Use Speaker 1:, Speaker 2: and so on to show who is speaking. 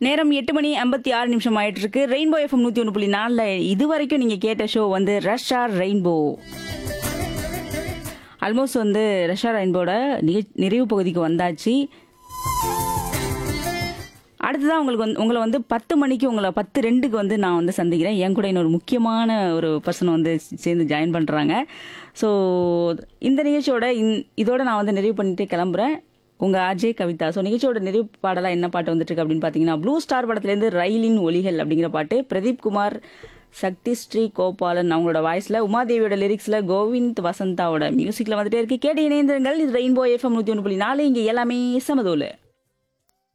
Speaker 1: நேரம் எட்டு மணி ஐம்பத்தி ஆறு நிமிஷம் ஆயிட்டு இருக்கு ரெயின்போ எஃப்எம் நூத்தி ஒன்று புள்ளி நாலுல இது வரைக்கும் நீங்க கேட்ட ஷோ வந்து ரஷ்ஷா ரெயின்போ ஆல்மோஸ்ட் வந்து ரஷ்ஷா ரெயின்போட நிக- நிறைவு பகுதிக்கு வந்தாச்சு அடுத்ததான் உங்களுக்கு வந்து உங்களை வந்து பத்து மணிக்கு உங்களை பத்து ரெண்டுக்கு வந்து நான் வந்து சந்திக்கிறேன் என் கூட இன்னொரு முக்கியமான ஒரு பர்சன் வந்து சேர்ந்து ஜாயின் பண்ணுறாங்க ஸோ இந்த நிகழ்ச்சியோட இந் இதோட நான் வந்து நிறைவு பண்ணிட்டு கிளம்புறேன் உங்கள் அஜய் கவிதா ஸோ நிகழ்ச்சியோட நிறைவு பாடலாக என்ன பாட்டு வந்துட்டு இருக்கு அப்படின்னு பார்த்தீங்கன்னா ப்ளூ ஸ்டார் படத்துலேருந்து ரயிலின் ஒலிகள் அப்படிங்கிற பாட்டு பிரதீப் குமார் சக்தி ஸ்ரீ கோபாலன் அவங்களோட வாய்ஸில் உமாதேவியோட லிரிக்ஸில் கோவிந்த் வசந்தாவோட மியூசிக்கில் வந்துட்டே இருக்கு கேட்டு இணைந்திருங்கள் இது ரெயின்போ எஃப்எம் நூற்றி ஒன்று புள்ளி நாலு இங்கே எல்லாமே சமதோலு